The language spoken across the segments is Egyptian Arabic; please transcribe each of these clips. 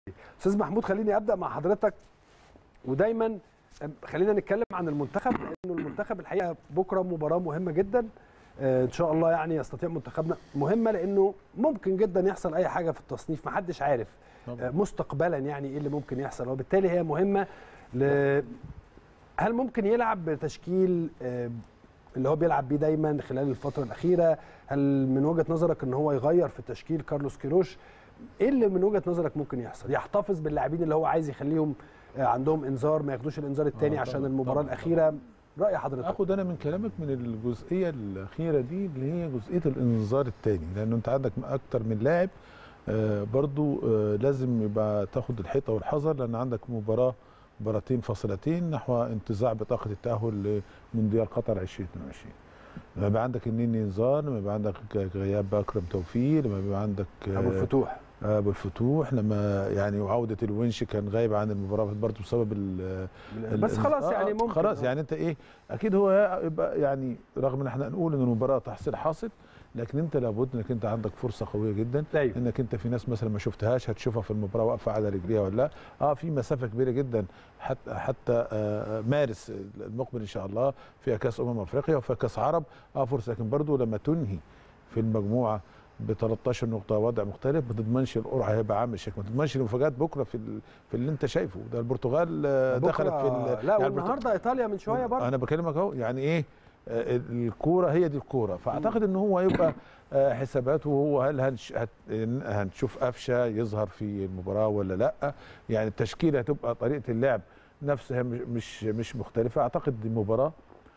استاذ محمود خليني ابدا مع حضرتك ودايما خلينا نتكلم عن المنتخب لانه المنتخب الحقيقه بكره مباراه مهمه جدا آه، ان شاء الله يعني يستطيع منتخبنا مهمه لانه ممكن جدا يحصل اي حاجه في التصنيف محدش عارف آه، مستقبلا يعني ايه اللي ممكن يحصل وبالتالي هي مهمه ل... هل ممكن يلعب بتشكيل آه، اللي هو بيلعب بيه دايما خلال الفتره الاخيره هل من وجهه نظرك ان هو يغير في تشكيل كارلوس كيروش ايه اللي من وجهه نظرك ممكن يحصل يحتفظ باللاعبين اللي هو عايز يخليهم آه، عندهم انذار ما ياخدوش الانذار الثاني آه، عشان طبعاً، المباراه طبعاً، الاخيره راي حضرتك اخد انا من كلامك من الجزئيه الاخيره دي اللي هي جزئيه الانذار الثاني لانه انت عندك اكتر من لاعب آه، برضو آه، لازم يبقى تاخد الحيطه والحذر لان عندك مباراه مباراتين فاصلتين نحو انتزاع بطاقه التاهل لمونديال قطر 2022 لما يبقى عندك اتنين انذار لما يبقى عندك غياب اكرم توفيق لما يبقى عندك آه، ابو الفتوح ابو الفتوح لما يعني وعوده الونش كان غايب عن المباراه برضه بسبب ال- بس خلاص آه، يعني ممكن خلاص آه. يعني انت ايه اكيد هو يبقى يعني رغم ان احنا نقول ان المباراه تحصيل حاصل لكن انت لابد انك انت عندك فرصه قويه جدا ايوه انك انت في ناس مثلا ما شفتهاش هتشوفها في المباراه واقفه على رجليها ولا لا اه في مسافه كبيره جدا حتى حتى آه مارس المقبل ان شاء الله فيها كاس امم افريقيا وفيها كاس عرب اه فرصه لكن برضو لما تنهي في المجموعه ب 13 نقطه وضع مختلف ما تضمنش القرعه هيبقى عامل شكل ما تضمنش المفاجات بكره في ال- في اللي انت شايفه ده البرتغال آه، دخلت في بكرة- ال- لا يعني والنهارده ايطاليا من شويه برضه انا بكلمك اهو يعني ايه آه، الكوره هي دي الكوره فاعتقد ان هو هيبقى آه، حساباته هو هل هنش هت- هنشوف قفشه يظهر في المباراه ولا لا يعني التشكيله هتبقى طريقه اللعب نفسها مش مش مش مختلفه اعتقد دي مباراه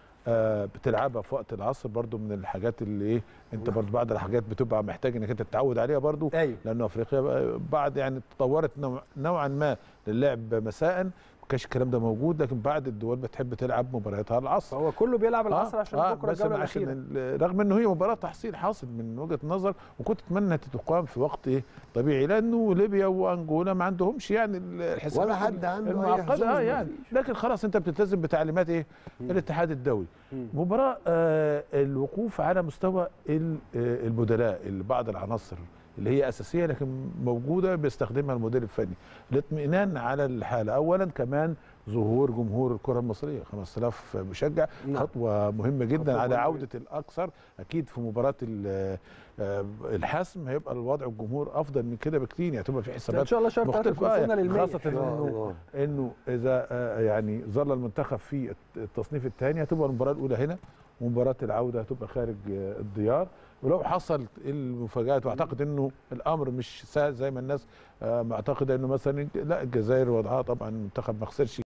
آه، بتلعبها في وقت العصر برضو من الحاجات اللي ايه انت برضو بعض الحاجات بتبقى محتاج انك انت تتعود عليها برضو ايوه لان افريقيا بقى- بعد يعني تطورت نوع- نوعا ما للعب مساء ما كانش الكلام ده موجود لكن بعد الدول بتحب تلعب مبارياتها على العصر فهو كله بيلعب العصر آه، عشان آه بكره بس الجوله عشان الاخيره ال- رغم انه هي مباراه تحصيل حاصل من وجهه نظر وكنت اتمنى انها تقام في وقت ايه طبيعي لانه ليبيا وانجولا ما عندهمش يعني الحسابات ولا حد عنده أي المعقده حظوظ اه ما يعني لكن خلاص انت بتلتزم بتعليمات ايه الاتحاد الدولي مم. مباراه آه الوقوف على مستوى ال- آه، البدلاء اللي بعض العناصر اللي هي اساسيه لكن موجوده بيستخدمها المدير الفني الاطمئنان على الحاله اولا كمان ظهور جمهور الكره المصريه 5000 مشجع نعم. خطوه مهمه جدا خطوة على مهمة عوده الاكثر اكيد في مباراه ال- آه، الحسم هيبقى الوضع الجمهور افضل من كده بكتير يعني هتبقى في ان حسابات شاء الله شهر ثلاثه مختلفة يكون آه، وصلنا للمية خاصة ان شاء انه الله انه اذا آه، يعني ظل المنتخب في التصنيف الثاني هتبقى المباراه الاولى هنا ومباراه العوده هتبقى خارج آه، الديار ولو حصل المفاجات واعتقد انه الامر مش سهل زي ما الناس آه، معتقده انه مثلا لا الجزائر وضعها طبعا المنتخب ما خسرش